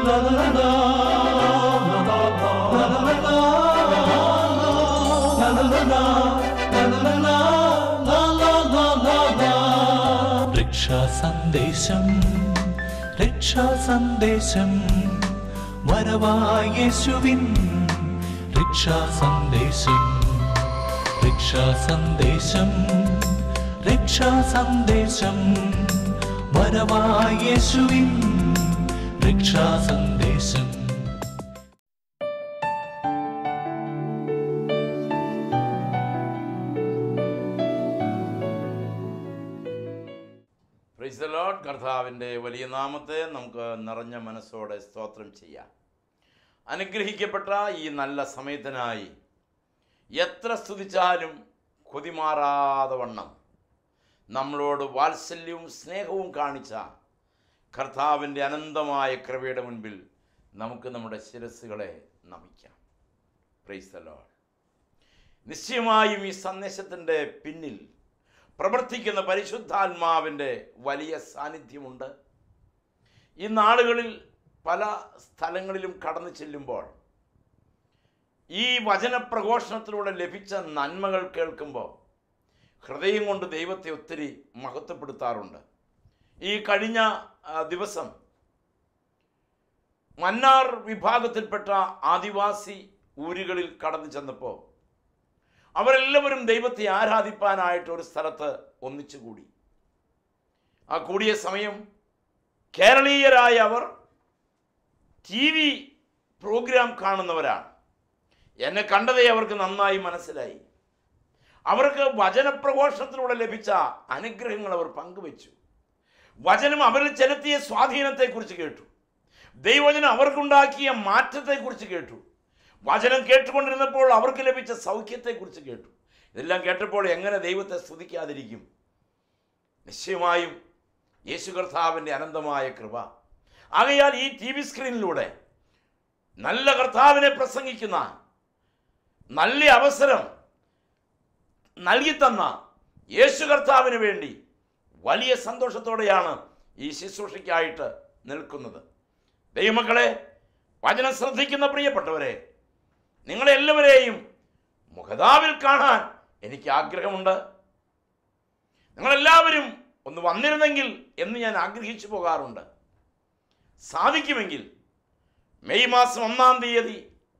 രക്ഷാ സന്ദേശം രക്ഷാ സന്ദേശം വരവായ യേശുവിൻ രക്ഷാ സന്ദേശം രക്ഷാ സന്ദേശം രക്ഷാ സന്ദേശം വരവായ യേശുവിൻ രക്ഷാ സന്ദേശം പ്രൈസ് ദ ലോർഡ് കർത്താവിൻ്റെ വലിയ നാമത്തെ നമുക്ക് നിറഞ്ഞ മനസ്സോടെ സ്തോത്രം ചെയ്യാം അനുഗ്രഹിക്കപ്പെട്ട ഈ നല്ല സമയത്തിനായി എത്ര സ്തുതിച്ചാലും കൊതിമാറാതെ വണ്ണം നമ്മളോട് വാത്സല്യവും സ്നേഹവും കാണിച്ച കർത്താവിൻ്റെ അനന്തമായ കൃപയുടെ മുൻപിൽ നമുക്ക് നമ്മുടെ ശിരസ്സുകളെ നമിക്കാം പ്രൈസ് ദ ലോർഡ് നിശ്ചയമായും ഈ സന്ദേശത്തിൻ്റെ പിന്നിൽ പ്രവർത്തിക്കുന്ന പരിശുദ്ധാത്മാവിൻ്റെ വലിയ സാന്നിധ്യമുണ്ട് ഈ നാളുകളിൽ പല സ്ഥലങ്ങളിലും കടന്നു ചെല്ലുമ്പോൾ ഈ വചനപ്രഘോഷണത്തിലൂടെ ലഭിച്ച നന്മകൾ കേൾക്കുമ്പോൾ ഹൃദയം കൊണ്ട് ദൈവത്തെ ഒത്തിരി മഹത്വപ്പെടുത്താറുണ്ട് ഈ കഴിഞ്ഞ ആ, ദിവസം മന്നാർ വിഭാഗത്തിൽപ്പെട്ട ആദിവാസി ഊരുകളിൽ കടന്നു ചെന്നപ്പോൾ അവരെല്ലാവരും ദൈവത്തെ ആരാധിപ്പാനായിട്ട് ഒരു സ്ഥലത്ത് ഒന്നിച്ചു കൂടി ആ കൂടിയ സമയം കേരളീയരായ അവർ ടി വി പ്രോഗ്രാം കാണുന്നവരാണ് എന്നെ കണ്ടതേ അവർക്ക് നന്നായി മനസ്സിലായി അവർക്ക് വചനപ്രഘോഷണത്തിലൂടെ ലഭിച്ച അനുഗ്രഹങ്ങൾ അവർ പങ്കുവച്ചു വചനം അവരിൽ ചെലുത്തിയ സ്വാധീനത്തെക്കുറിച്ച് കേട്ടു ദൈവവചനം അവർക്കുണ്ടാക്കിയ മാറ്റത്തെക്കുറിച്ച് കേട്ടു വചനം കേട്ടുകൊണ്ടിരുന്നപ്പോൾ അവർക്ക് ലഭിച്ച സൗഖ്യത്തെക്കുറിച്ച് കേട്ടു ഇതെല്ലാം കേട്ടപ്പോൾ എങ്ങനെ ദൈവത്തെ സ്തുതിക്കാതിരിക്കും നിശ്ചയമായും യേശു കർത്താവിൻ്റെ അനന്തമായ കൃപ ആകയാൽ ഈ ടി വി സ്ക്രീനിലൂടെ നല്ല കർത്താവിനെ പ്രസംഗിക്കുന്ന നല്ല അവസരം നൽകിത്തന്ന യേശു കർത്താവിന് വേണ്ടി വലിയ സന്തോഷത്തോടെയാണ് ഈ ശുശ്രൂഷയ്ക്കായിട്ട് നിൽക്കുന്നത് ദൈവമക്കളെ വചനം ശ്രദ്ധിക്കുന്ന പ്രിയപ്പെട്ടവരെ നിങ്ങളെല്ലാവരെയും മുഖതാവിൽ കാണാൻ എനിക്ക് ആഗ്രഹമുണ്ട് നിങ്ങളെല്ലാവരും ഒന്ന് വന്നിരുന്നെങ്കിൽ എന്ന് ഞാൻ ആഗ്രഹിച്ചു പോകാറുണ്ട് സാധിക്കുമെങ്കിൽ മെയ് മാസം ഒന്നാം തീയതി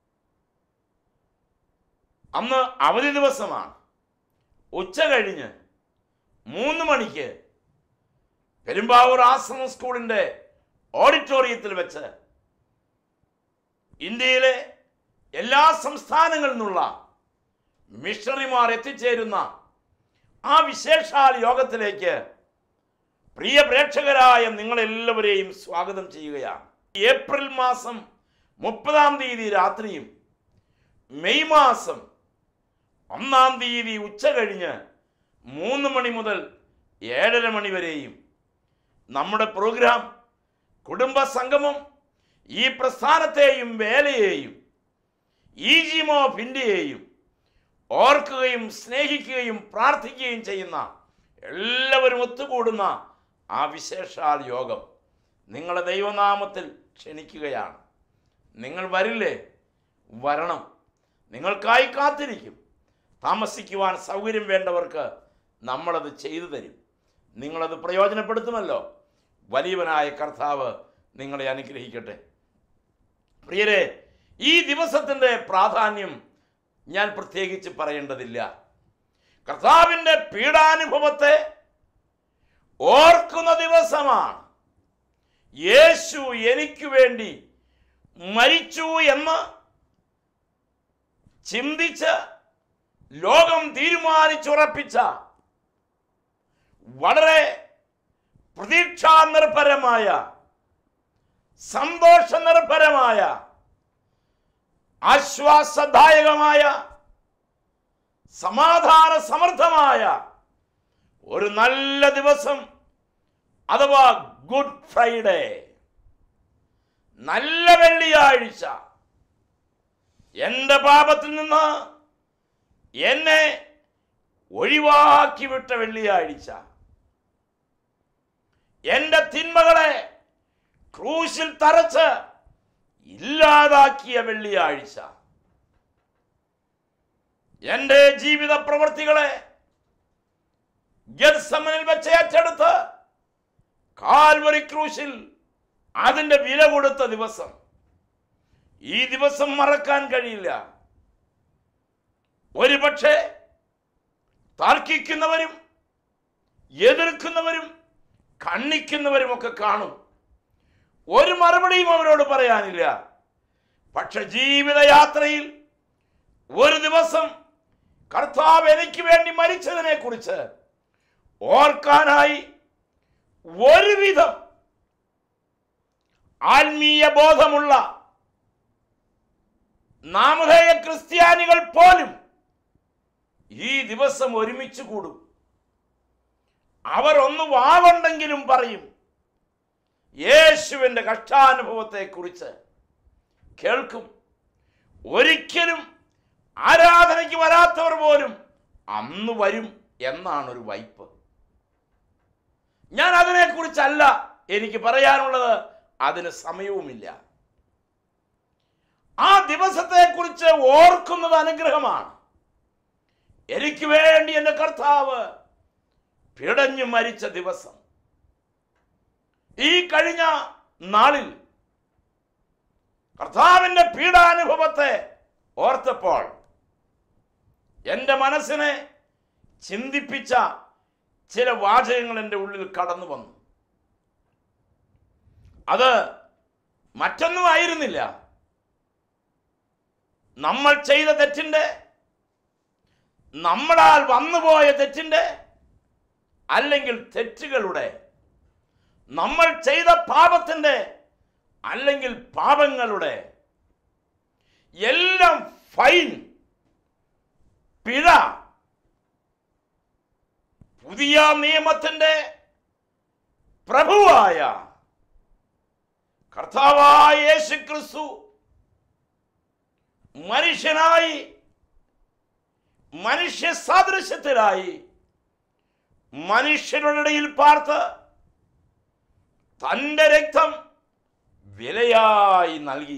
അന്ന് അവധി ദിവസമാണ് ഉച്ച കഴിഞ്ഞ് മൂന്ന് മണിക്ക് പെരുമ്പാവൂർ ആശ്രമ സ്കൂളിൻ്റെ ഓഡിറ്റോറിയത്തിൽ വെച്ച് ഇന്ത്യയിലെ എല്ലാ സംസ്ഥാനങ്ങളിൽ നിന്നുള്ള മിഷണറിമാർ എത്തിച്ചേരുന്ന ആ വിശേഷാൽ യോഗത്തിലേക്ക് പ്രിയ പ്രേക്ഷകരായ നിങ്ങളെല്ലാവരെയും സ്വാഗതം ചെയ്യുകയാണ് ഏപ്രിൽ മാസം മുപ്പതാം തീയതി രാത്രിയും മെയ് മാസം ഒന്നാം തീയതി ഉച്ച കഴിഞ്ഞ് മൂന്ന് മണി മുതൽ ഏഴര മണി വരെയും നമ്മുടെ പ്രോഗ്രാം കുടുംബ സംഗമം ഈ പ്രസ്ഥാനത്തെയും വേലയെയും ഈജിം ഓഫ് ഇന്ത്യയെയും ഓർക്കുകയും സ്നേഹിക്കുകയും പ്രാർത്ഥിക്കുകയും ചെയ്യുന്ന എല്ലാവരും ഒത്തുകൂടുന്ന ആ വിശേഷാൽ യോഗം നിങ്ങളെ ദൈവനാമത്തിൽ ക്ഷണിക്കുകയാണ് നിങ്ങൾ വരില്ലേ വരണം നിങ്ങൾക്കായി കാത്തിരിക്കും താമസിക്കുവാൻ സൗകര്യം വേണ്ടവർക്ക് നമ്മളത് ചെയ്തു തരും നിങ്ങളത് പ്രയോജനപ്പെടുത്തുമല്ലോ വലിയവനായ കർത്താവ് നിങ്ങളെ അനുഗ്രഹിക്കട്ടെ പ്രിയരെ ഈ ദിവസത്തിൻ്റെ പ്രാധാന്യം ഞാൻ പ്രത്യേകിച്ച് പറയേണ്ടതില്ല കർത്താവിൻ്റെ പീഡാനുഭവത്തെ ഓർക്കുന്ന ദിവസമാണ് യേശു എനിക്ക് വേണ്ടി മരിച്ചു എന്ന് ചിന്തിച്ച് ലോകം തീരുമാനിച്ചുറപ്പിച്ച വളരെ പ്രതീക്ഷാനിർഭരമായ സന്തോഷനിർഭരമായ ആശ്വാസദായകമായ സമാധാന സമൃദ്ധമായ ഒരു നല്ല ദിവസം അഥവാ ഗുഡ് ഫ്രൈഡേ നല്ല വെള്ളിയാഴ്ച എൻ്റെ പാപത്തിൽ നിന്ന് എന്നെ ഒഴിവാക്കി വിട്ട വെള്ളിയാഴ്ച എൻ്റെ തിന്മകളെ ക്രൂശിൽ തറച്ച് ഇല്ലാതാക്കിയ വെള്ളിയാഴ്ച എൻ്റെ ജീവിത പ്രവൃത്തികളെ ഗത്സമനിൽ വെച്ച് ഏറ്റെടുത്ത് കാൽവറി ക്രൂശിൽ അതിൻ്റെ വില കൊടുത്ത ദിവസം ഈ ദിവസം മറക്കാൻ കഴിയില്ല ഒരുപക്ഷെ തർക്കിക്കുന്നവരും എതിർക്കുന്നവരും കണ്ണിക്കുന്നവരും ഒക്കെ കാണും ഒരു മറുപടിയും അവരോട് പറയാനില്ല പക്ഷെ ജീവിതയാത്രയിൽ ഒരു ദിവസം കർത്താവ് എനിക്ക് വേണ്ടി മരിച്ചതിനെ കുറിച്ച് ഓർക്കാനായി ഒരുവിധം ആത്മീയ ബോധമുള്ള നാമധേയ ക്രിസ്ത്യാനികൾ പോലും ഈ ദിവസം ഒരുമിച്ച് കൂടും അവർ ഒന്ന് വാവുണ്ടെങ്കിലും പറയും യേശുവിൻ്റെ കഷ്ടാനുഭവത്തെക്കുറിച്ച് കേൾക്കും ഒരിക്കലും ആരാധനയ്ക്ക് വരാത്തവർ പോലും അന്ന് വരും എന്നാണ് ഒരു വൈപ്പ് ഞാൻ അതിനെക്കുറിച്ചല്ല എനിക്ക് പറയാനുള്ളത് അതിന് സമയവുമില്ല ആ ദിവസത്തെക്കുറിച്ച് ഓർക്കുന്നത് അനുഗ്രഹമാണ് എനിക്ക് വേണ്ടി എൻ്റെ കർത്താവ് പിടഞ്ഞു മരിച്ച ദിവസം ഈ കഴിഞ്ഞ നാളിൽ കർത്താവിൻ്റെ പീഡാനുഭവത്തെ ഓർത്തപ്പോൾ എൻ്റെ മനസ്സിനെ ചിന്തിപ്പിച്ച ചില വാചകങ്ങൾ എൻ്റെ ഉള്ളിൽ കടന്നു വന്നു അത് മറ്റൊന്നും ആയിരുന്നില്ല നമ്മൾ ചെയ്ത തെറ്റിൻ്റെ നമ്മളാൽ വന്നുപോയ തെറ്റിൻ്റെ അല്ലെങ്കിൽ തെറ്റുകളുടെ നമ്മൾ ചെയ്ത പാപത്തിൻ്റെ അല്ലെങ്കിൽ പാപങ്ങളുടെ എല്ലാം ഫൈൻ പിഴ പുതിയ നിയമത്തിൻ്റെ പ്രഭുവായ കർത്താവായ യേശു ക്രിസ്തു മനുഷ്യനായി മനുഷ്യ സാദൃശ്യത്തിലായി മനുഷ്യരുടെ ഇടയിൽ പാർത്ത് തൻ്റെ രക്തം വിലയായി നൽകി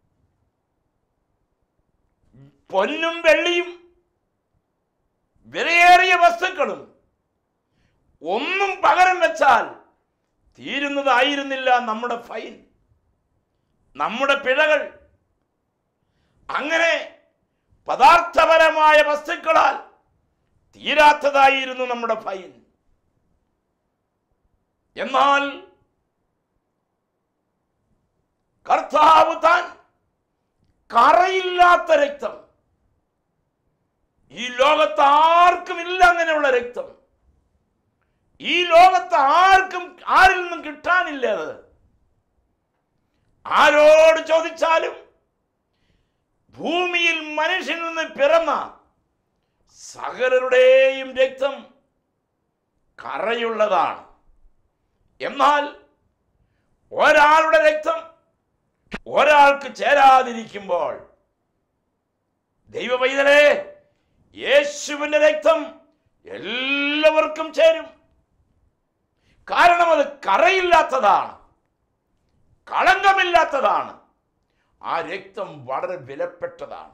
പൊന്നും വെള്ളിയും വിലയേറിയ വസ്തുക്കളും ഒന്നും പകരം വെച്ചാൽ തീരുന്നതായിരുന്നില്ല നമ്മുടെ ഫൈൻ നമ്മുടെ പിഴകൾ അങ്ങനെ പദാർത്ഥപരമായ വസ്തുക്കളാൽ തീരാത്തതായിരുന്നു നമ്മുടെ ഫൈൻ എന്നാൽ കർത്താവ് താൻ കറയില്ലാത്ത രക്തം ഈ ലോകത്ത് ആർക്കും ഇല്ല അങ്ങനെയുള്ള രക്തം ഈ ലോകത്ത് ആർക്കും ആരിൽ നിന്നും കിട്ടാനില്ല അത് ആരോട് ചോദിച്ചാലും ഭൂമിയിൽ മനുഷ്യനിൽ നിന്ന് പിറന്ന സകലരുടെയും രക്തം കറയുള്ളതാണ് എന്നാൽ ഒരാളുടെ രക്തം ഒരാൾക്ക് ചേരാതിരിക്കുമ്പോൾ ദൈവവൈതലേ യേശുവിൻ്റെ രക്തം എല്ലാവർക്കും ചേരും കാരണം അത് കറയില്ലാത്തതാണ് കളങ്കമില്ലാത്തതാണ് ആ രക്തം വളരെ വിലപ്പെട്ടതാണ്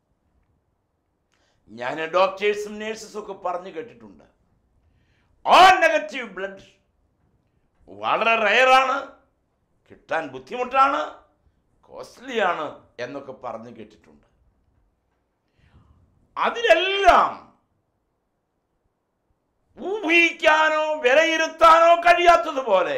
ഞാൻ ഡോക്ടേഴ്സും നേഴ്സസും ഒക്കെ പറഞ്ഞു കേട്ടിട്ടുണ്ട് ഓ നെഗറ്റീവ് ബ്ലഡ് വളരെ റയറാണ് കിട്ടാൻ ബുദ്ധിമുട്ടാണ് കോസ്റ്റ്ലിയാണ് എന്നൊക്കെ പറഞ്ഞു കേട്ടിട്ടുണ്ട് അതിനെല്ലാം ഊഹിക്കാനോ വിലയിരുത്താനോ കഴിയാത്തതുപോലെ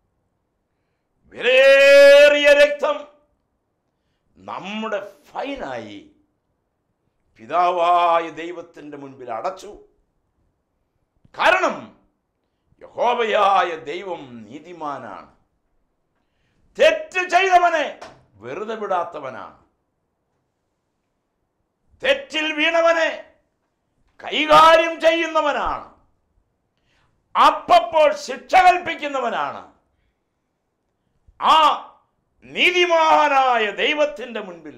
വിലയേറിയ രക്തം നമ്മുടെ ഫൈനായി പിതാവായ ദൈവത്തിൻ്റെ മുൻപിൽ അടച്ചു കാരണം യഹോവയായ ദൈവം നീതിമാനാണ് തെറ്റ് ചെയ്തവനെ വെറുതെ വിടാത്തവനാണ് തെറ്റിൽ വീണവനെ കൈകാര്യം ചെയ്യുന്നവനാണ് അപ്പപ്പോൾ ശിക്ഷ കൽപ്പിക്കുന്നവനാണ് ആ നീതിമാനായ ദൈവത്തിൻ്റെ മുൻപിൽ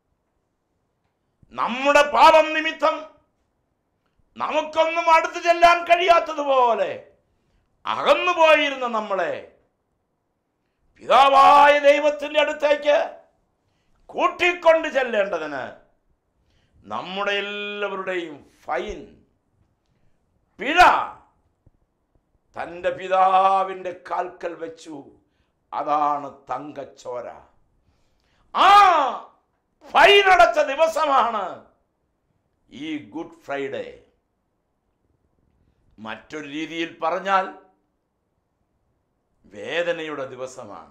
നമ്മുടെ പാപം നിമിത്തം നമുക്കൊന്നും അടുത്തു ചെല്ലാൻ കഴിയാത്തതുപോലെ അകന്നു പോയിരുന്ന നമ്മളെ പിതാവായ ദൈവത്തിൻ്റെ അടുത്തേക്ക് കൂട്ടിക്കൊണ്ട് ചെല്ലേണ്ടതിന് നമ്മുടെ എല്ലാവരുടെയും ഫൈൻ പിഴ തൻ്റെ പിതാവിൻ്റെ കാൽക്കൽ വെച്ചു അതാണ് തങ്കച്ചോര ആ ഫൈൻ അടച്ച ദിവസമാണ് ഈ ഗുഡ് ഫ്രൈഡേ മറ്റൊരു രീതിയിൽ പറഞ്ഞാൽ വേദനയുടെ ദിവസമാണ്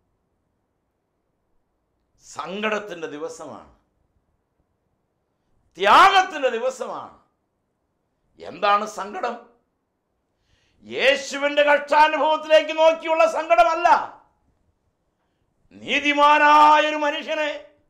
സങ്കടത്തിൻ്റെ ദിവസമാണ് ത്യാഗത്തിൻ്റെ ദിവസമാണ് എന്താണ് സങ്കടം യേശുവിൻ്റെ കഷ്ടാനുഭവത്തിലേക്ക് നോക്കിയുള്ള സങ്കടമല്ല നീതിമാനായൊരു മനുഷ്യനെ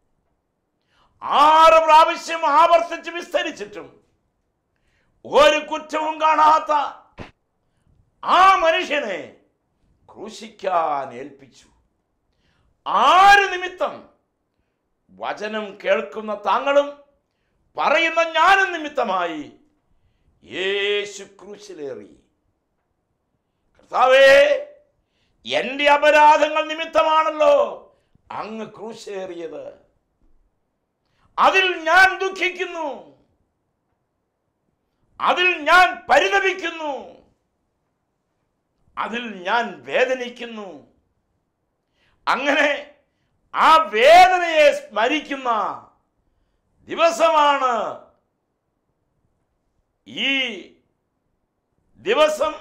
ആറ് പ്രാവശ്യം ആവർത്തിച്ച് വിസ്തരിച്ചിട്ടും ഒരു കുറ്റവും കാണാത്ത ആ മനുഷ്യനെ ക്രൂശിക്കാൻ ഏൽപ്പിച്ചു ആര് നിമിത്തം വചനം കേൾക്കുന്ന താങ്കളും പറയുന്ന ഞാനും നിമിത്തമായി യേശു ക്രൂശിലേറി കർത്താവേ എൻ്റെ അപരാധങ്ങൾ നിമിത്തമാണല്ലോ അങ്ങ് ക്രൂശേറിയത് അതിൽ ഞാൻ ദുഃഖിക്കുന്നു അതിൽ ഞാൻ പരിതപിക്കുന്നു അതിൽ ഞാൻ വേദനിക്കുന്നു അങ്ങനെ ആ വേദനയെ സ്മരിക്കുന്ന ദിവസമാണ് ഈ ദിവസം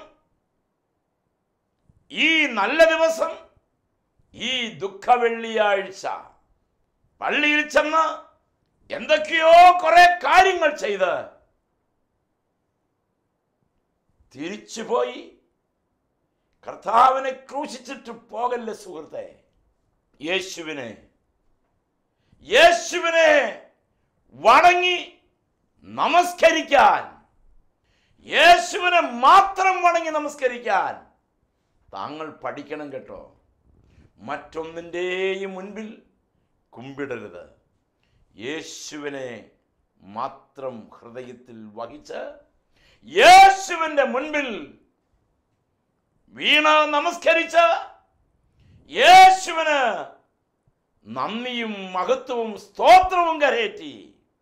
ഈ നല്ല ദിവസം ഈ ദുഃഖ വെള്ളിയാഴ്ച പള്ളിയിൽ ചെന്ന് എന്തൊക്കെയോ കുറെ കാര്യങ്ങൾ ചെയ്ത് തിരിച്ചുപോയി കർത്താവിനെ ക്രൂശിച്ചിട്ട് പോകല്ലേ സുഹൃത്തെ യേശുവിനെ യേശുവിനെ വണങ്ങി നമസ്കരിക്കാൻ യേശുവിനെ മാത്രം വണങ്ങി നമസ്കരിക്കാൻ താങ്കൾ പഠിക്കണം കേട്ടോ മറ്റൊന്നിൻ്റെയും മുൻപിൽ കുമ്പിടരുത് യേശുവിനെ മാത്രം ഹൃദയത്തിൽ വഹിച്ച് യേശുവിൻ്റെ മുൻപിൽ വീണ നമസ്കരിച്ച് യേശുവിന് നന്ദിയും മഹത്വവും സ്തോത്രവും കരേറ്റി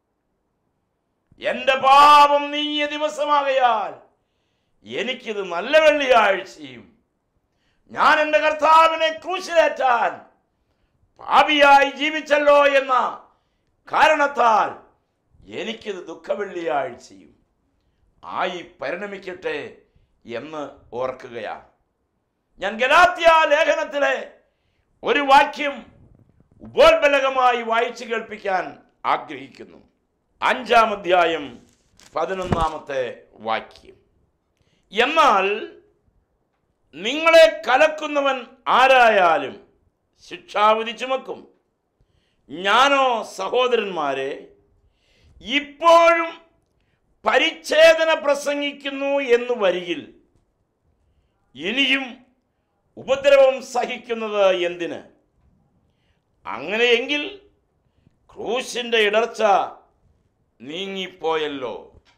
എന്റെ പാപം നീങ്ങിയ ദിവസമാകയാൽ എനിക്കിത് നല്ല വെള്ളിയാഴ്ചയും ഞാൻ എൻ്റെ കർത്താവിനെ ക്രൂശിലേറ്റാൻ പാപിയായി ജീവിച്ചല്ലോ എന്ന കാരണത്താൽ എനിക്കിത് ദുഃഖവെള്ളിയാഴ്ചയും ആയി പരിണമിക്കട്ടെ എന്ന് ഓർക്കുകയാണ് ഞാൻ ഗലാത്യ ലേഖനത്തിലെ ഒരു വാക്യം ഉപോത്ബലകമായി വായിച്ചു കേൾപ്പിക്കാൻ ആഗ്രഹിക്കുന്നു അഞ്ചാം അധ്യായം പതിനൊന്നാമത്തെ വാക്യം എന്നാൽ നിങ്ങളെ കലക്കുന്നവൻ ആരായാലും ശിക്ഷാവിധി ചുമക്കും ഞാനോ സഹോദരന്മാരെ ഇപ്പോഴും പരിച്ഛേദന പ്രസംഗിക്കുന്നു എന്ന് വരികിൽ ഇനിയും ഉപദ്രവം സഹിക്കുന്നത് എന്തിന് അങ്ങനെയെങ്കിൽ ക്രൂശിന്റെ ഇടർച്ച നീങ്ങിപ്പോയല്ലോ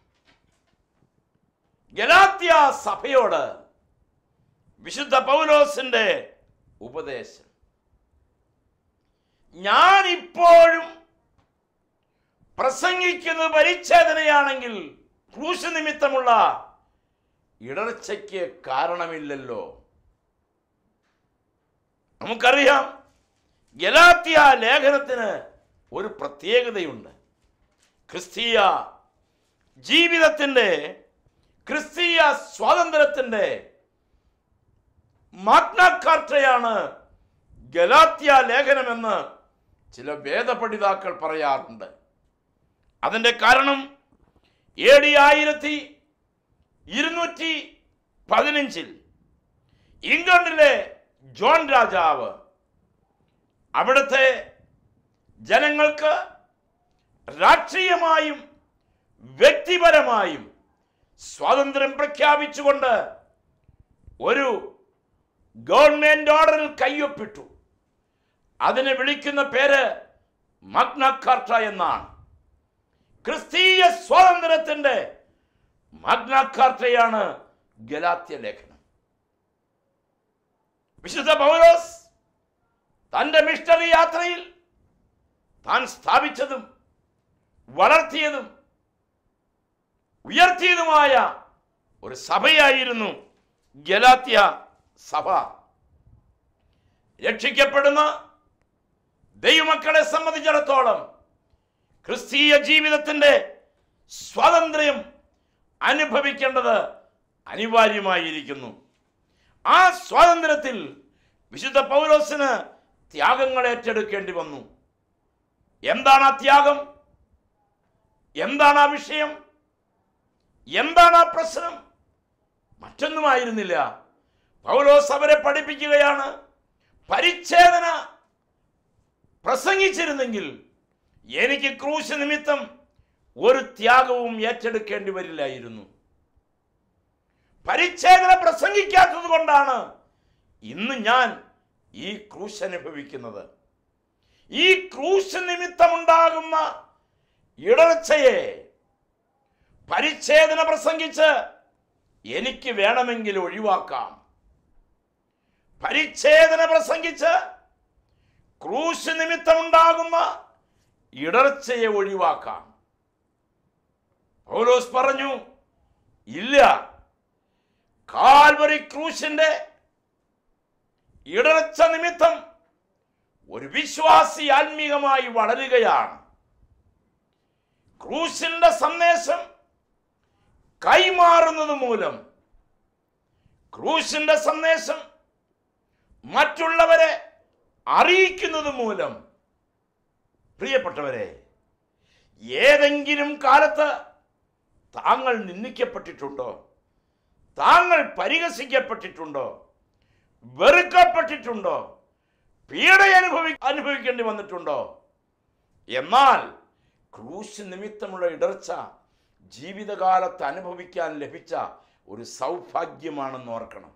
ഗലാത്യ സഭയോട് വിശുദ്ധ പൗലോസിന്റെ ഉപദേശം ഞാൻ ഇപ്പോഴും പ്രസംഗിക്കുന്നത് പരിച്ഛേദനയാണെങ്കിൽ ക്രൂശ് നിമിത്തമുള്ള ഇടർച്ചയ്ക്ക് കാരണമില്ലല്ലോ നമുക്കറിയാം ഗലാത്യ ലേഖനത്തിന് ഒരു പ്രത്യേകതയുണ്ട് ക്രിസ്തീയ ജീവിതത്തിൻ്റെ ക്രിസ്തീയ സ്വാതന്ത്ര്യത്തിൻ്റെ മാഗ്നാക്കാർട്ടയാണ് ഗലാത്യ ലേഖനമെന്ന് ചില വേദപണ്ഡിതാക്കൾ പറയാറുണ്ട് അതിൻ്റെ കാരണം എ ഡി ആയിരത്തി ഇരുന്നൂറ്റി പതിനഞ്ചിൽ ഇംഗ്ലണ്ടിലെ ജോൺ രാജാവ് അവിടുത്തെ ജനങ്ങൾക്ക് രാഷ്ട്രീയമായും വ്യക്തിപരമായും സ്വാതന്ത്ര്യം പ്രഖ്യാപിച്ചുകൊണ്ട് ഒരു ഗവൺമെന്റ് ഓർഡറിൽ കയ്യൊപ്പിട്ടു അതിനെ വിളിക്കുന്ന പേര് മഗ്നക്കാർട്ട എന്നാണ് ക്രിസ്തീയ സ്വാതന്ത്ര്യത്തിന്റെ മഗ്നക്കാർട്ടയാണ് ഗലാത്യ ലേഖനം വിശുദ്ധ പൗലോസ് തന്റെ മിഷണറി യാത്രയിൽ താൻ സ്ഥാപിച്ചതും വളർത്തിയതും ഉയർത്തിയതുമായ ഒരു സഭയായിരുന്നു ഗലാത്യ സഭ രക്ഷിക്കപ്പെടുന്ന ദൈവമക്കളെ സംബന്ധിച്ചിടത്തോളം ക്രിസ്തീയ ജീവിതത്തിൻ്റെ സ്വാതന്ത്ര്യം അനുഭവിക്കേണ്ടത് അനിവാര്യമായിരിക്കുന്നു ആ സ്വാതന്ത്ര്യത്തിൽ വിശുദ്ധ പൗലോസിന് ത്യാഗങ്ങൾ ഏറ്റെടുക്കേണ്ടി വന്നു എന്താണ് ആ ത്യാഗം എന്താണ് ആ വിഷയം എന്താണ് ആ പ്രശ്നം മറ്റൊന്നുമായിരുന്നില്ല പൗലോസ് അവരെ പഠിപ്പിക്കുകയാണ് പരിച്ഛേദന പ്രസംഗിച്ചിരുന്നെങ്കിൽ എനിക്ക് ക്രൂശ് നിമിത്തം ഒരു ത്യാഗവും ഏറ്റെടുക്കേണ്ടി വരില്ലായിരുന്നു പരിച്ഛേദന പ്രസംഗിക്കാത്തത് കൊണ്ടാണ് ഇന്ന് ഞാൻ ഈ ക്രൂശ് അനുഭവിക്കുന്നത് ഈ ക്രൂശ് നിമിത്തമുണ്ടാകുന്ന ഇടർച്ചയെ പരിച്ഛേദന പ്രസംഗിച്ച് എനിക്ക് വേണമെങ്കിൽ ഒഴിവാക്കാം പരിച്ഛേദന പ്രസംഗിച്ച് ക്രൂശ് നിമിത്തമുണ്ടാകുന്ന ഇടർച്ചയെ ഒഴിവാക്കാം പൗലോസ് പറഞ്ഞു ഇല്ല കാൽവറി ക്രൂശിന്റെ ഇടർച്ച നിമിത്തം ഒരു വിശ്വാസി ആത്മീകമായി വളരുകയാണ് ക്രൂശിന്റെ സന്ദേശം കൈമാറുന്നത് മൂലം ക്രൂശിന്റെ സന്ദേശം മറ്റുള്ളവരെ അറിയിക്കുന്നത് മൂലം പ്രിയപ്പെട്ടവരെ ഏതെങ്കിലും കാലത്ത് താങ്കൾ നിന്ദിക്കപ്പെട്ടിട്ടുണ്ടോ താങ്കൾ പരിഹസിക്കപ്പെട്ടിട്ടുണ്ടോ വെറുക്കപ്പെട്ടിട്ടുണ്ടോ പീഡ അനുഭവി അനുഭവിക്കേണ്ടി വന്നിട്ടുണ്ടോ എന്നാൽ ക്രൂശ് നിമിത്തമുള്ള ഇടർച്ച ജീവിതകാലത്ത് അനുഭവിക്കാൻ ലഭിച്ച ഒരു സൗഭാഗ്യമാണെന്ന് ഓർക്കണം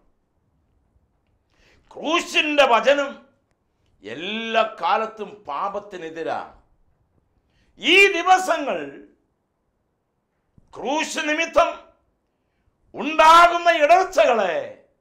ക്രൂശിന്റെ വചനം എല്ലാ കാലത്തും പാപത്തിനെതിരാണ് ഈ ദിവസങ്ങൾ ക്രൂശ് നിമിത്തം ഉണ്ടാകുന്ന ഇടർച്ചകളെ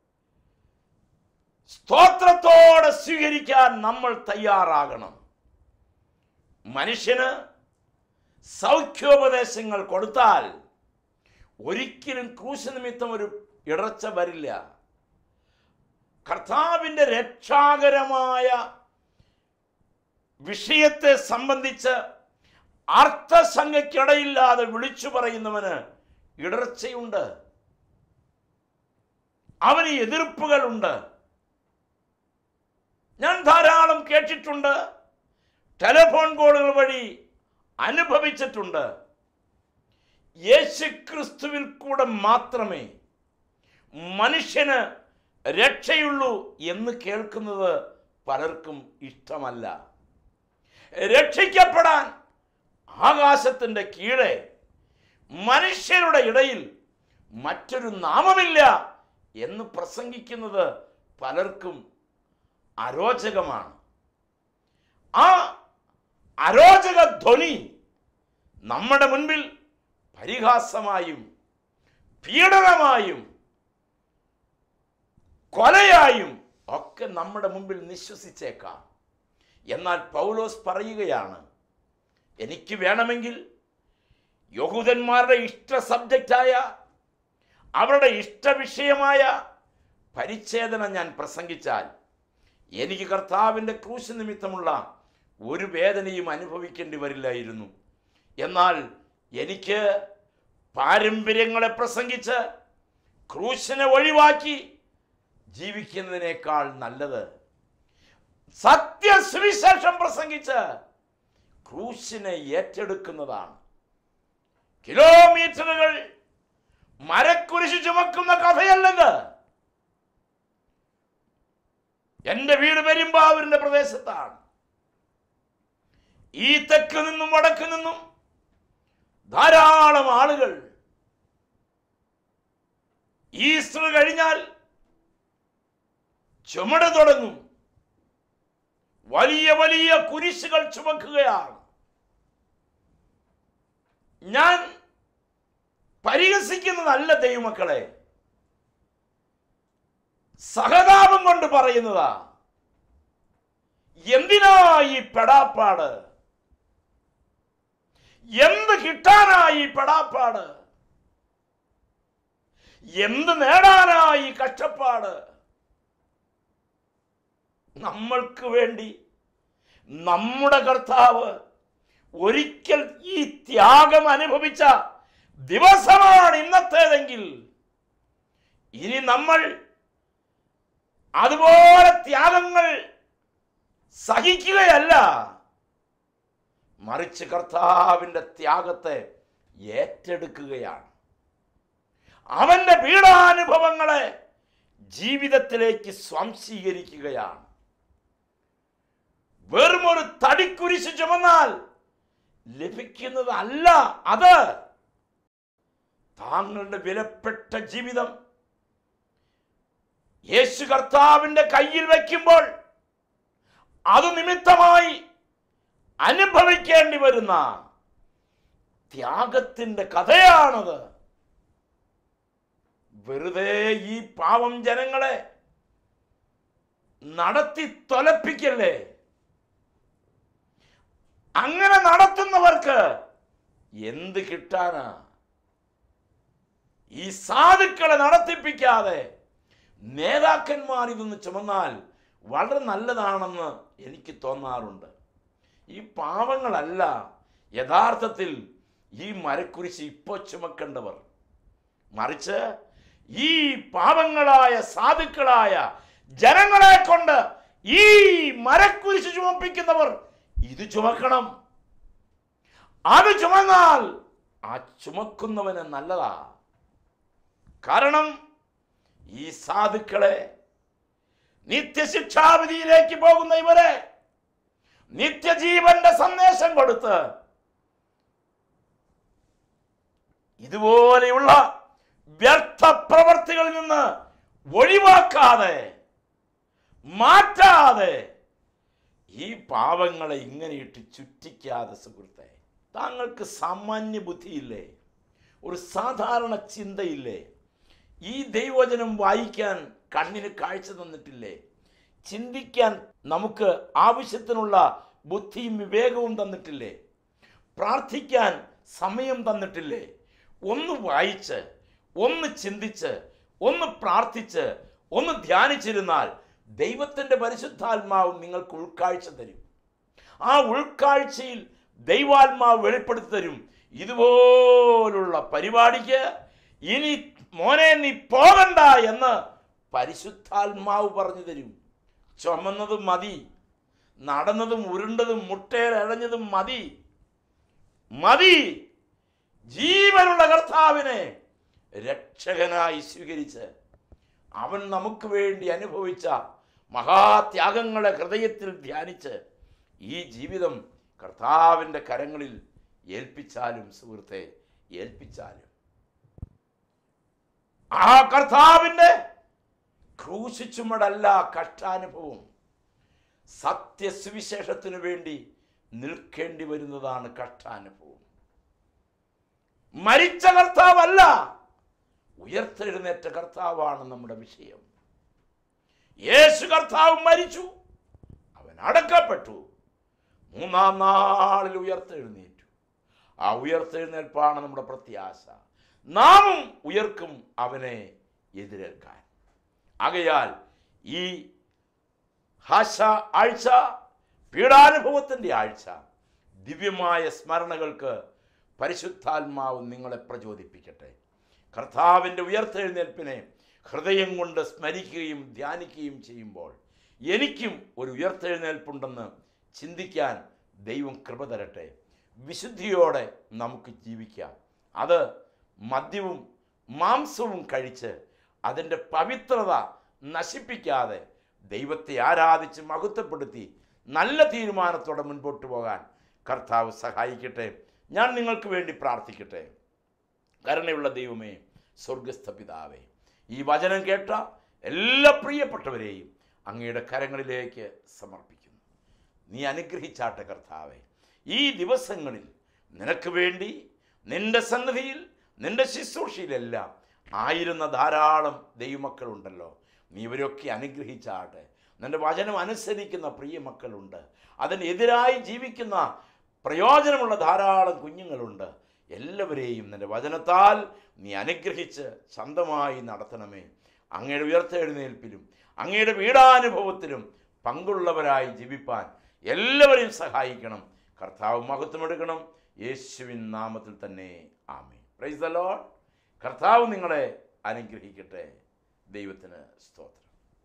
സ്തോത്രത്തോടെ സ്വീകരിക്കാൻ നമ്മൾ തയ്യാറാകണം മനുഷ്യന് സൗഖ്യോപദേശങ്ങൾ കൊടുത്താൽ ഒരിക്കലും ക്രൂശ് നിമിത്തം ഒരു ഇടർച്ച വരില്ല കർത്താവിൻ്റെ രക്ഷാകരമായ വിഷയത്തെ സംബന്ധിച്ച് അർത്ഥസംഖ്യക്കിടയില്ലാതെ വിളിച്ചു പറയുന്നവന് ഇടർച്ചയുണ്ട് അവന് എതിർപ്പുകളുണ്ട് ഞാൻ ധാരാളം കേട്ടിട്ടുണ്ട് ടെലിഫോൺ കോളുകൾ വഴി അനുഭവിച്ചിട്ടുണ്ട് യേശുക്രിസ്തുവിൽ കൂടെ മാത്രമേ മനുഷ്യന് രക്ഷയുള്ളൂ എന്ന് കേൾക്കുന്നത് പലർക്കും ഇഷ്ടമല്ല രക്ഷിക്കപ്പെടാൻ ആകാശത്തിൻ്റെ കീഴെ മനുഷ്യരുടെ ഇടയിൽ മറ്റൊരു നാമമില്ല എന്ന് പ്രസംഗിക്കുന്നത് പലർക്കും അരോചകമാണ് ആ അരോചക ധ്വനി നമ്മുടെ മുൻപിൽ പരിഹാസമായും പീഡനമായും കൊലയായും ഒക്കെ നമ്മുടെ മുമ്പിൽ നിശ്വസിച്ചേക്കാം എന്നാൽ പൗലോസ് പറയുകയാണ് എനിക്ക് വേണമെങ്കിൽ യഹൂദന്മാരുടെ ഇഷ്ട സബ്ജക്റ്റായ അവരുടെ ഇഷ്ടവിഷയമായ പരിച്ഛേദന ഞാൻ പ്രസംഗിച്ചാൽ എനിക്ക് കർത്താവിൻ്റെ ക്രൂശ് നിമിത്തമുള്ള ഒരു വേദനയും അനുഭവിക്കേണ്ടി വരില്ലായിരുന്നു എന്നാൽ എനിക്ക് പാരമ്പര്യങ്ങളെ പ്രസംഗിച്ച് ക്രൂശിനെ ഒഴിവാക്കി ജീവിക്കുന്നതിനേക്കാൾ നല്ലത് സത്യസുവിശേഷം പ്രസംഗിച്ച് ക്രൂശിനെ ഏറ്റെടുക്കുന്നതാണ് കിലോമീറ്ററുകൾ മരക്കുരിശ് ചുമക്കുന്ന കഥയല്ലത് എന്റെ വീട് പെരുമ്പാവൂരിന്റെ പ്രദേശത്താണ് ഈ തെക്ക് നിന്നും വടക്ക് നിന്നും ധാരാളം ആളുകൾ ഈസ്റ്റർ കഴിഞ്ഞാൽ ചുമട തുടങ്ങും വലിയ വലിയ കുരിശുകൾ ചുമക്കുകയാണ് ഞാൻ പരിഹസിക്കുന്നതല്ല ദൈവമക്കളെ സഹതാപം കൊണ്ട് പറയുന്നതാ എന്തിനാ ഈ പെടാപ്പാട് എന്ത് കിട്ടാനായി ഈ പെടാപ്പാട് എന്ത് നേടാനായി ഈ കഷ്ടപ്പാട് നമ്മൾക്ക് വേണ്ടി നമ്മുടെ കർത്താവ് ഒരിക്കൽ ഈ ത്യാഗം അനുഭവിച്ച ദിവസമാണ് ഇന്നത്തേതെങ്കിൽ ഇനി നമ്മൾ അതുപോലെ ത്യാഗങ്ങൾ സഹിക്കുകയല്ല മറിച്ച് കർത്താവിൻ്റെ ത്യാഗത്തെ ഏറ്റെടുക്കുകയാണ് അവന്റെ പീഡാനുഭവങ്ങളെ ജീവിതത്തിലേക്ക് സ്വാംശീകരിക്കുകയാണ് വെറും ഒരു തടിക്കുരിശ് ചുമന്നാൽ ലഭിക്കുന്നത് അല്ല അത് താങ്കളുടെ വിലപ്പെട്ട ജീവിതം യേശു കർത്താവിന്റെ കയ്യിൽ വയ്ക്കുമ്പോൾ അത് നിമിത്തമായി അനുഭവിക്കേണ്ടി വരുന്ന ത്യാഗത്തിന്റെ കഥയാണത് വെറുതെ ഈ പാവം ജനങ്ങളെ നടത്തി തൊലപ്പിക്കല്ലേ അങ്ങനെ നടത്തുന്നവർക്ക് എന്ത് കിട്ടാനാ ഈ സാധുക്കളെ നടത്തിപ്പിക്കാതെ നേതാക്കന്മാർ ഇതൊന്ന് ചുമന്നാൽ വളരെ നല്ലതാണെന്ന് എനിക്ക് തോന്നാറുണ്ട് ഈ പാവങ്ങളല്ല യഥാർത്ഥത്തിൽ ഈ മരക്കുരിശ് ഇപ്പോൾ ചുമക്കേണ്ടവർ മറിച്ച് ഈ പാവങ്ങളായ സാധുക്കളായ ജനങ്ങളെ കൊണ്ട് ഈ മരക്കുരിശ് ചുമപ്പിക്കുന്നവർ ഇത് ചുമക്കണം അത് ചുമന്നാൽ ആ ചുമക്കുന്നവന് നല്ലതാ കാരണം ഈ സാധുക്കളെ നിത്യശിക്ഷാവിധിയിലേക്ക് പോകുന്ന ഇവരെ നിത്യജീവന്റെ സന്ദേശം കൊടുത്ത് ഇതുപോലെയുള്ള വ്യർത്ഥ പ്രവർത്തികളിൽ നിന്ന് ഒഴിവാക്കാതെ മാറ്റാതെ ഈ പാവങ്ങളെ ഇങ്ങനെ ഇട്ട് ചുറ്റിക്കാതെ സുഹൃത്തെ താങ്കൾക്ക് സാമാന്യ ബുദ്ധിയില്ലേ ഒരു സാധാരണ ചിന്തയില്ലേ ഈ ദൈവവചനം വായിക്കാൻ കണ്ണിന് കാഴ്ച തന്നിട്ടില്ലേ ചിന്തിക്കാൻ നമുക്ക് ആവശ്യത്തിനുള്ള ബുദ്ധിയും വിവേകവും തന്നിട്ടില്ലേ പ്രാർത്ഥിക്കാൻ സമയം തന്നിട്ടില്ലേ ഒന്ന് വായിച്ച് ഒന്ന് ചിന്തിച്ച് ഒന്ന് പ്രാർത്ഥിച്ച് ഒന്ന് ധ്യാനിച്ചിരുന്നാൽ ദൈവത്തിൻ്റെ പരിശുദ്ധാത്മാവ് നിങ്ങൾക്ക് ഉൾക്കാഴ്ച തരും ആ ഉൾക്കാഴ്ചയിൽ ദൈവാത്മാവ് വെളിപ്പെടുത്തി തരും ഇതുപോലുള്ള പരിപാടിക്ക് ഇനി മോനെ നീ പോകണ്ട എന്ന് പരിശുദ്ധാത്മാവ് പറഞ്ഞു തരും ചുമന്നതും മതി നടന്നതും ഉരുണ്ടതും മുട്ടേരഴഞ്ഞതും മതി മതി ജീവനുള്ള കർത്താവിനെ രക്ഷകനായി സ്വീകരിച്ച് അവൻ നമുക്ക് വേണ്ടി അനുഭവിച്ച മഹാത്യാഗങ്ങളെ ഹൃദയത്തിൽ ധ്യാനിച്ച് ഈ ജീവിതം കർത്താവിൻ്റെ കരങ്ങളിൽ ഏൽപ്പിച്ചാലും സുഹൃത്തെ ഏൽപ്പിച്ചാലും ആ കർത്താവിൻ്റെ ക്രൂശ് ചുമടല്ല കഷ്ടാനുഭവം സത്യസുവിശേഷത്തിനു വേണ്ടി നിൽക്കേണ്ടി വരുന്നതാണ് കഷ്ടാനുഭവം മരിച്ച കർത്താവല്ല ഉയർത്തെഴുന്നേറ്റ കർത്താവാണ് നമ്മുടെ വിഷയം യേശു കർത്താവ് മരിച്ചു അവൻ അടക്കപ്പെട്ടു മൂന്നാം നാളിൽ ഉയർത്തെഴുന്നേറ്റു ആ ഉയർത്തെഴുന്നേൽപ്പാണ് നമ്മുടെ പ്രത്യാശ നാമും ഉയർക്കും അവനെ എതിരേൽക്കാൻ ആകയാൽ ഈ ഹാശ ആഴ്ച പീഡാനുഭവത്തിൻ്റെ ആഴ്ച ദിവ്യമായ സ്മരണകൾക്ക് പരിശുദ്ധാത്മാവ് നിങ്ങളെ പ്രചോദിപ്പിക്കട്ടെ കർത്താവിൻ്റെ ഉയർത്തെഴുന്നേൽപ്പിനെ ഹൃദയം കൊണ്ട് സ്മരിക്കുകയും ധ്യാനിക്കുകയും ചെയ്യുമ്പോൾ എനിക്കും ഒരു ഉയർത്തെഴുന്നേൽപ്പുണ്ടെന്ന് ചിന്തിക്കാൻ ദൈവം കൃപ തരട്ടെ വിശുദ്ധിയോടെ നമുക്ക് ജീവിക്കാം അത് മദ്യവും മാംസവും കഴിച്ച് അതിൻ്റെ പവിത്രത നശിപ്പിക്കാതെ ദൈവത്തെ ആരാധിച്ച് മഹത്വപ്പെടുത്തി നല്ല തീരുമാനത്തോടെ മുൻപോട്ട് പോകാൻ കർത്താവ് സഹായിക്കട്ടെ ഞാൻ നിങ്ങൾക്ക് വേണ്ടി പ്രാർത്ഥിക്കട്ടെ കരുണയുള്ള ദൈവമേ സ്വർഗസ്ഥ പിതാവേ ഈ വചനം കേട്ട എല്ലാ പ്രിയപ്പെട്ടവരെയും അങ്ങയുടെ കരങ്ങളിലേക്ക് സമർപ്പിക്കുന്നു നീ അനുഗ്രഹിച്ചാട്ടെ കർത്താവെ ഈ ദിവസങ്ങളിൽ നിനക്ക് വേണ്ടി നിന്റെ സന്നിധിയിൽ നിന്റെ ശുശ്രൂഷയിലെല്ലാം ആയിരുന്ന ധാരാളം ദൈവമക്കളുണ്ടല്ലോ നീ ഇവരൊക്കെ അനുഗ്രഹിച്ചാട്ടെ നിന്റെ വചനം അനുസരിക്കുന്ന പ്രിയ മക്കളുണ്ട് അതിനെതിരായി ജീവിക്കുന്ന പ്രയോജനമുള്ള ധാരാളം കുഞ്ഞുങ്ങളുണ്ട് എല്ലാവരെയും നിന്റെ വചനത്താൽ നീ അനുഗ്രഹിച്ച് സ്വന്തമായി നടത്തണമേ അങ്ങയുടെ ഉയർത്തെഴുന്നേൽപ്പിലും അങ്ങയുടെ വീടാനുഭവത്തിലും പങ്കുള്ളവരായി ജീവിപ്പാൻ എല്ലാവരെയും സഹായിക്കണം കർത്താവ് മഹത്വമെടുക്കണം യേശുവിൻ നാമത്തിൽ തന്നെ ആമേ പ്രൈസ് ദ ലോഡ് കർത്താവ് നിങ്ങളെ അനുഗ്രഹിക്കട്ടെ ദൈവത്തിന് സ്തോത്രം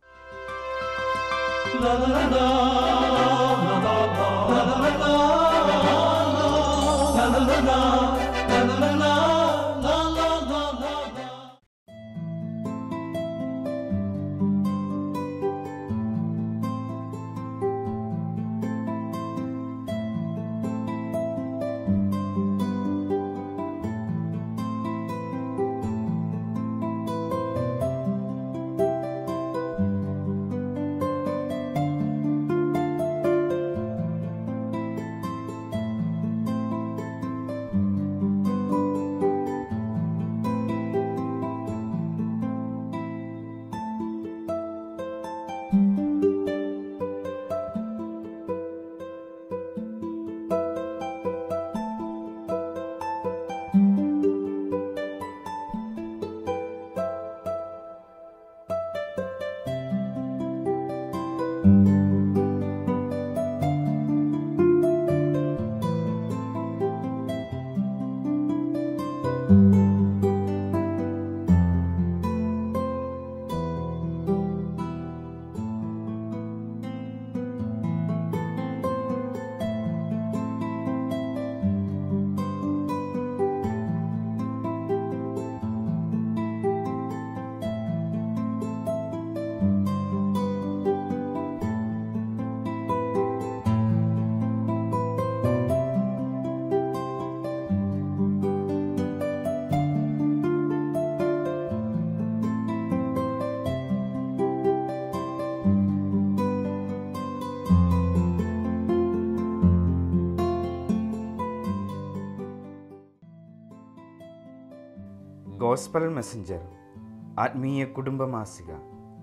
ഗോസ്പൽ മെസ്സഞ്ചർ ആത്മീയ കുടുംബ മാസിക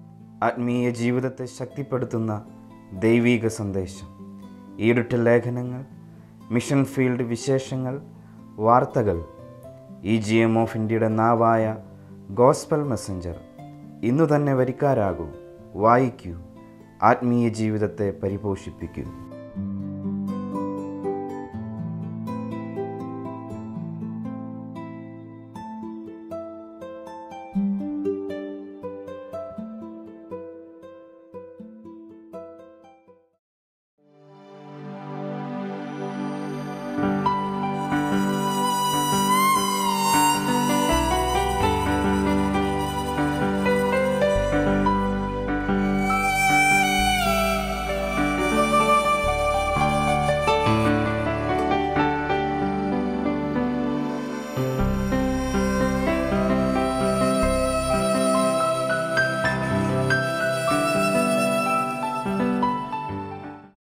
ആത്മീയ ജീവിതത്തെ ശക്തിപ്പെടുത്തുന്ന ദൈവീക സന്ദേശം ഈടുറ്റ ലേഖനങ്ങൾ മിഷൻ ഫീൽഡ് വിശേഷങ്ങൾ വാർത്തകൾ ഇ ജി എം ഓഫ് ഇന്ത്യയുടെ നാവായ ഗോസ്പൽ മെസ്സഞ്ചർ ഇന്നു തന്നെ വരിക്കാരാകൂ വായിക്കൂ ആത്മീയ ജീവിതത്തെ പരിപോഷിപ്പിക്കൂ